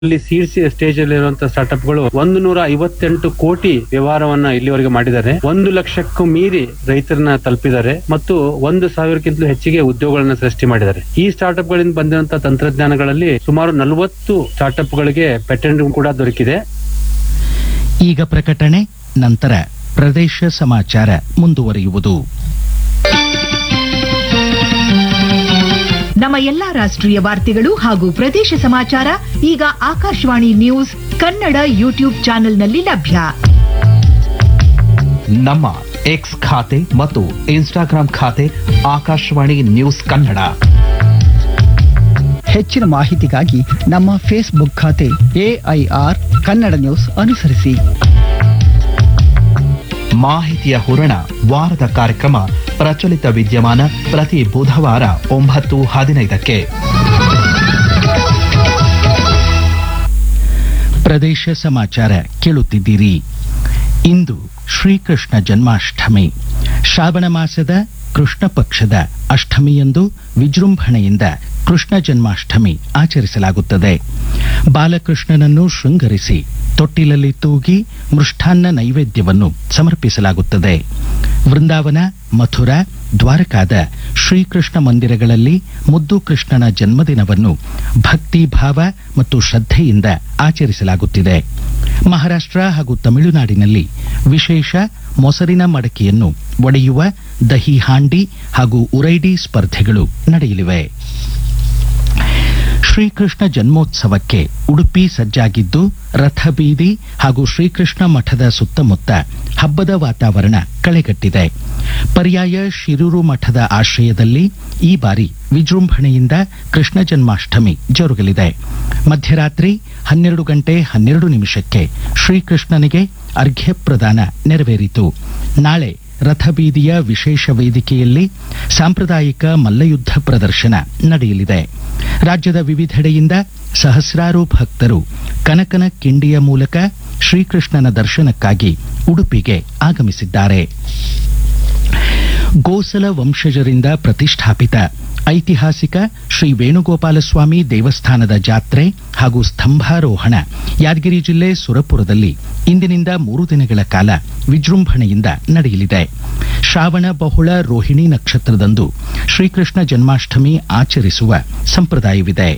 ಅಲ್ಲಿ seeds stage ಅಲ್ಲಿ ಇರುವಂತಹ ಸ್ಟಾರ್ಟ್ಅಪ್ ಗಳು ಒಂದು ನೂರ ಐವತ್ತೆಂಟು ಕೋಟಿ ವ್ಯವಹಾರವನ್ನ ಇಲ್ಲಿವರೆಗೆ ಮಾಡಿದ್ದಾರೆ ಒಂದು ಲಕ್ಷಕ್ಕೂ ಮೀರಿ ರೈತರನ್ನ ತಲುಪಿದ್ದಾರೆ ಮತ್ತು ಒಂದು ಸಾವಿರಕ್ಕಿಂತಲೂ ಹೆಚ್ಚಿಗೆ ಉದ್ಯೋಗಗಳನ್ನ ಸೃಷ್ಟಿ ಮಾಡಿದ್ದಾರೆ ಈ ಸ್ಟಾರ್ಟ್ಅಪ್ ಗಳಿಂದ ಬಂದಿರುವಂತಹ ತಂತ್ರಜ್ಞಾನಗಳಲ್ಲಿ ಸುಮಾರು ನಲವತ್ತು ಸ್ಟಾರ್ಟ್ಅಪ್ ಗಳಿಗೆ ಪೇಟೆಂಟ್ ಕೂಡ ದೊರಕಿದೆ ಈಗ ಪ್ರಕಟಣೆ ನಂತರ ಪ್ರದೇಶ ಸಮಾಚಾರ ಮುಂದುವರಿಯುವುದು ನಮ್ಮ ಎಲ್ಲಾ ರಾಷ್ಟ್ರೀಯ ವಾರ್ತೆಗಳು ಹಾಗೂ ಪ್ರದೇಶ ಸಮಾಚಾರ ಈಗ ಆಕಾಶವಾಣಿ ನ್ಯೂಸ್ ಕನ್ನಡ ಯೂಟ್ಯೂಬ್ ಚಾನೆಲ್ನಲ್ಲಿ ಲಭ್ಯ ನಮ್ಮ ಎಕ್ಸ್ ಖಾತೆ ಮತ್ತು ಇನ್ಸ್ಟಾಗ್ರಾಂ ಖಾತೆ ಆಕಾಶವಾಣಿ ನ್ಯೂಸ್ ಕನ್ನಡ ಹೆಚ್ಚಿನ ಮಾಹಿತಿಗಾಗಿ ನಮ್ಮ ಫೇಸ್ಬುಕ್ ಖಾತೆ ಎಐಆರ್ ಕನ್ನಡ ನ್ಯೂಸ್ ಅನುಸರಿಸಿ ಮಾಹಿತಿಯ ಹೂರಣ ವಾರದ ಕಾರ್ಯಕ್ರಮ ಪ್ರಚಲಿತ ವಿದ್ಯಮಾನ ಪ್ರತಿ ಬುಧವಾರ ಒಂಬತ್ತು ಹದಿನೈದಕ್ಕೆ ಪ್ರದೇಶ ಸಮಾಚಾರ ಕೇಳುತ್ತಿದ್ದೀರಿ ಇಂದು ಶ್ರೀಕೃಷ್ಣ ಜನ್ಮಾಷ್ಟಮಿ ಶ್ರಾವಣ ಮಾಸದ ಕೃಷ್ಣ ಪಕ್ಷದ ಅಷ್ಟಮಿಯಂದು ವಿಜೃಂಭಣೆಯಿಂದ ಕೃಷ್ಣ ಜನ್ಮಾಷ್ಟಮಿ ಆಚರಿಸಲಾಗುತ್ತದೆ ಬಾಲಕೃಷ್ಣನನ್ನು ಶೃಂಗರಿಸಿ ತೊಟ್ಟಿಲಲ್ಲಿ ತೂಗಿ ಮೃಷ್ಟಾನ್ನ ನೈವೇದ್ಯವನ್ನು ಸಮರ್ಪಿಸಲಾಗುತ್ತದೆ ವೃಂದಾವನ ಮಥುರಾ ದ್ವಾರಕಾದ ಶ್ರೀಕೃಷ್ಣ ಮಂದಿರಗಳಲ್ಲಿ ಮುದ್ದು ಕೃಷ್ಣನ ಜನ್ಮದಿನವನ್ನು ಭಕ್ತಿ ಭಾವ ಮತ್ತು ಶ್ರದ್ಧೆಯಿಂದ ಆಚರಿಸಲಾಗುತ್ತಿದೆ ಮಹಾರಾಷ್ಟ್ರ ಹಾಗೂ ತಮಿಳುನಾಡಿನಲ್ಲಿ ವಿಶೇಷ ಮೊಸರಿನ ಮಡಕೆಯನ್ನು ಒಡೆಯುವ ದಹಿ ಹಾಂಡಿ ಹಾಗೂ ಉರೈಡಿ ಸ್ಪರ್ಧೆಗಳು ನಡೆಯಲಿವೆ ಶ್ರೀಕೃಷ್ಣ ಜನ್ಮೋತ್ಸವಕ್ಕೆ ಉಡುಪಿ ಸಜ್ಜಾಗಿದ್ದು ರಥಬೀದಿ ಹಾಗೂ ಶ್ರೀಕೃಷ್ಣ ಮಠದ ಸುತ್ತಮುತ್ತ ಹಬ್ಬದ ವಾತಾವರಣ ಕಳೆಗಟ್ಟಿದೆ ಪರ್ಯಾಯ ಶಿರೂರು ಮಠದ ಆಶ್ರಯದಲ್ಲಿ ಈ ಬಾರಿ ವಿಜೃಂಭಣೆಯಿಂದ ಕೃಷ್ಣ ಜನ್ಮಾಷ್ಟಮಿ ಜರುಗಲಿದೆ ಮಧ್ಯರಾತ್ರಿ ಹನ್ನೆರಡು ಗಂಟೆ ಹನ್ನೆರಡು ನಿಮಿಷಕ್ಕೆ ಶ್ರೀಕೃಷ್ಣನಿಗೆ ಅರ್ಘ್ಯ ಪ್ರದಾನ ನೆರವೇರಿತು ನಾಳೆ ರಥಬೀದಿಯ ವಿಶೇಷ ವೇದಿಕೆಯಲ್ಲಿ ಸಾಂಪ್ರದಾಯಿಕ ಮಲ್ಲಯುದ್ಧ ಪ್ರದರ್ಶನ ನಡೆಯಲಿದೆ ರಾಜ್ಯದ ವಿವಿಧೆಡೆಯಿಂದ ಸಹಸ್ರಾರು ಭಕ್ತರು ಕನಕನ ಕಿಂಡಿಯ ಮೂಲಕ ಶ್ರೀಕೃಷ್ಣನ ದರ್ಶನಕ್ಕಾಗಿ ಉಡುಪಿಗೆ ಆಗಮಿಸಿದ್ದಾರೆ ಗೋಸಲ ವಂಶಜರಿಂದ ಪ್ರತಿಷ್ಠಾಪಿತ ಐತಿಹಾಸಿಕ ಶ್ರೀ ವೇಣುಗೋಪಾಲಸ್ವಾಮಿ ದೇವಸ್ಥಾನದ ಜಾತ್ರೆ ಹಾಗೂ ಸ್ತಂಭಾರೋಹಣ ಯಾದಗಿರಿ ಜಿಲ್ಲೆ ಸುರಪುರದಲ್ಲಿ ಇಂದಿನಿಂದ ಮೂರು ದಿನಗಳ ಕಾಲ ವಿಜೃಂಭಣೆಯಿಂದ ನಡೆಯಲಿದೆ ಶ್ರಾವಣ ಬಹುಳ ರೋಹಿಣಿ ನಕ್ಷತ್ರದಂದು ಶ್ರೀಕೃಷ್ಣ ಜನ್ಮಾಷ್ಟಮಿ ಆಚರಿಸುವ ಸಂಪ್ರದಾಯವಿದೆ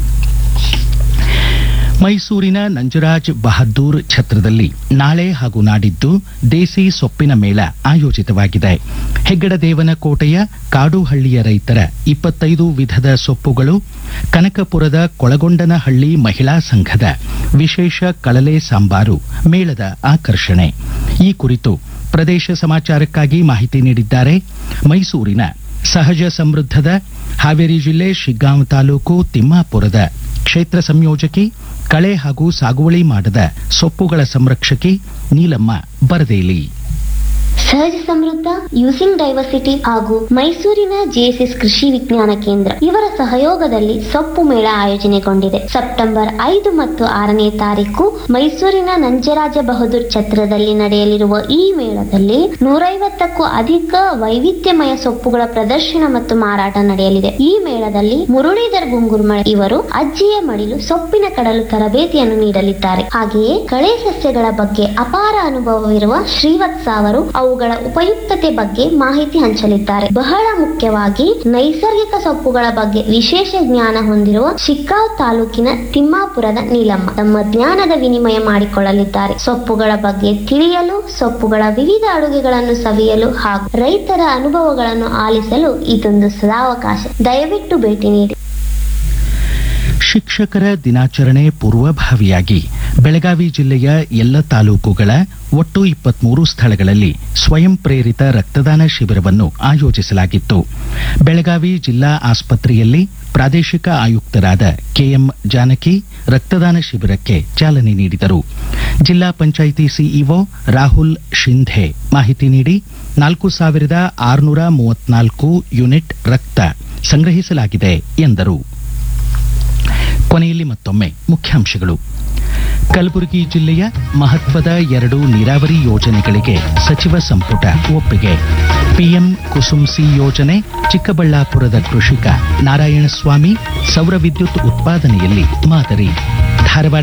ಮೈಸೂರಿನ ನಂಜರಾಜ್ ಬಹದ್ದೂರ್ ಛತ್ರದಲ್ಲಿ ನಾಳೆ ಹಾಗೂ ನಾಡಿದ್ದು ದೇಸಿ ಸೊಪ್ಪಿನ ಮೇಳ ಆಯೋಜಿತವಾಗಿದೆ ಹೆಗ್ಗಡದೇವನ ಕೋಟೆಯ ಕಾಡುಹಳ್ಳಿಯ ರೈತರ ಇಪ್ಪತ್ತೈದು ವಿಧದ ಸೊಪ್ಪುಗಳು ಕನಕಪುರದ ಕೊಳಗೊಂಡನಹಳ್ಳಿ ಮಹಿಳಾ ಸಂಘದ ವಿಶೇಷ ಕಳಲೆ ಸಾಂಬಾರು ಮೇಳದ ಆಕರ್ಷಣೆ ಈ ಕುರಿತು ಪ್ರದೇಶ ಸಮಾಚಾರಕ್ಕಾಗಿ ಮಾಹಿತಿ ನೀಡಿದ್ದಾರೆ ಮೈಸೂರಿನ ಸಹಜ ಸಮೃದ್ಧದ ಹಾವೇರಿ ಜಿಲ್ಲೆ ಶಿಗ್ಗಾಂವ್ ತಾಲೂಕು ತಿಮ್ಮಾಪುರದ ಕ್ಷೇತ್ರ ಸಂಯೋಜಕಿ ಕಳೆ ಹಾಗೂ ಸಾಗುವಳಿ ಮಾಡದ ಸೊಪ್ಪುಗಳ ಸಂರಕ್ಷಕಿ ನೀಲಮ್ಮ ಬರದೇಲಿ ಸಹಜ ಸಮೃದ್ಧ ಯೂಸಿಂಗ್ ಡೈವರ್ಸಿಟಿ ಹಾಗೂ ಮೈಸೂರಿನ ಜೆಎಸ್ಎಸ್ ಕೃಷಿ ವಿಜ್ಞಾನ ಕೇಂದ್ರ ಇವರ ಸಹಯೋಗದಲ್ಲಿ ಸೊಪ್ಪು ಮೇಳ ಆಯೋಜನೆಗೊಂಡಿದೆ ಸೆಪ್ಟೆಂಬರ್ ಐದು ಮತ್ತು ಆರನೇ ತಾರೀಕು ಮೈಸೂರಿನ ನಂಜರಾಜ ಬಹದ್ದೂರ್ ಛತ್ರದಲ್ಲಿ ನಡೆಯಲಿರುವ ಈ ಮೇಳದಲ್ಲಿ ನೂರೈವತ್ತಕ್ಕೂ ಅಧಿಕ ವೈವಿಧ್ಯಮಯ ಸೊಪ್ಪುಗಳ ಪ್ರದರ್ಶನ ಮತ್ತು ಮಾರಾಟ ನಡೆಯಲಿದೆ ಈ ಮೇಳದಲ್ಲಿ ಮುರಳೀಧರ್ ಗುಂಗುರ್ಮಳೆ ಇವರು ಅಜ್ಜಿಯ ಮಡಿಲು ಸೊಪ್ಪಿನ ಕಡಲು ತರಬೇತಿಯನ್ನು ನೀಡಲಿದ್ದಾರೆ ಹಾಗೆಯೇ ಕಳೆ ಸಸ್ಯಗಳ ಬಗ್ಗೆ ಅಪಾರ ಅನುಭವವಿರುವ ಶ್ರೀವತ್ಸ ಅವರು ಅವುಗಳ ಉಪಯುಕ್ತತೆ ಬಗ್ಗೆ ಮಾಹಿತಿ ಹಂಚಲಿದ್ದಾರೆ ಬಹಳ ಮುಖ್ಯವಾಗಿ ನೈಸರ್ಗಿಕ ಸೊಪ್ಪುಗಳ ಬಗ್ಗೆ ವಿಶೇಷ ಜ್ಞಾನ ಹೊಂದಿರುವ ಶಿಗ್ಗಾಂವ್ ತಾಲೂಕಿನ ತಿಮ್ಮಾಪುರದ ನೀಲಮ್ಮ ತಮ್ಮ ಜ್ಞಾನದ ವಿನಿಮಯ ಮಾಡಿಕೊಳ್ಳಲಿದ್ದಾರೆ ಸೊಪ್ಪುಗಳ ಬಗ್ಗೆ ತಿಳಿಯಲು ಸೊಪ್ಪುಗಳ ವಿವಿಧ ಅಡುಗೆಗಳನ್ನು ಸವಿಯಲು ಹಾಗೂ ರೈತರ ಅನುಭವಗಳನ್ನು ಆಲಿಸಲು ಇದೊಂದು ಸದಾವಕಾಶ ದಯವಿಟ್ಟು ಭೇಟಿ ನೀಡಿ ಶಿಕ್ಷಕರ ದಿನಾಚರಣೆ ಪೂರ್ವಭಾವಿಯಾಗಿ ಬೆಳಗಾವಿ ಜಿಲ್ಲೆಯ ಎಲ್ಲ ತಾಲೂಕುಗಳ ಒಟ್ಟು ಇಪ್ಪತ್ಮೂರು ಸ್ಥಳಗಳಲ್ಲಿ ಸ್ವಯಂ ಪ್ರೇರಿತ ರಕ್ತದಾನ ಶಿಬಿರವನ್ನು ಆಯೋಜಿಸಲಾಗಿತ್ತು ಬೆಳಗಾವಿ ಜಿಲ್ಲಾ ಆಸ್ಪತ್ರೆಯಲ್ಲಿ ಪ್ರಾದೇಶಿಕ ಆಯುಕ್ತರಾದ ಕೆಎಂ ಜಾನಕಿ ರಕ್ತದಾನ ಶಿಬಿರಕ್ಕೆ ಚಾಲನೆ ನೀಡಿದರು ಜಿಲ್ಲಾ ಪಂಚಾಯಿತಿ ಸಿಇಒ ರಾಹುಲ್ ಶಿಂಧೆ ಮಾಹಿತಿ ನೀಡಿ ನಾಲ್ಕು ಸಾವಿರದ ಆರುನೂರ ಮೂವತ್ನಾಲ್ಕು ಯೂನಿಟ್ ರಕ್ತ ಸಂಗ್ರಹಿಸಲಾಗಿದೆ ಎಂದರು ಕೊನೆಯಲ್ಲಿ ಮತ್ತೊಮ್ಮೆ ಮುಖ್ಯಾಂಶಗಳು ಕಲಬುರಗಿ ಜಿಲ್ಲೆಯ ಮಹತ್ವದ ಎರಡು ನೀರಾವರಿ ಯೋಜನೆಗಳಿಗೆ ಸಚಿವ ಸಂಪುಟ ಒಪ್ಪಿಗೆ ಪಿಎಂ ಕುಸುಮ್ಸಿ ಯೋಜನೆ ಚಿಕ್ಕಬಳ್ಳಾಪುರದ ಕೃಷಿಕ ನಾರಾಯಣಸ್ವಾಮಿ ಸೌರ ವಿದ್ಯುತ್ ಉತ್ಪಾದನೆಯಲ್ಲಿ ಮಾದರಿ ಧಾರವಾಡ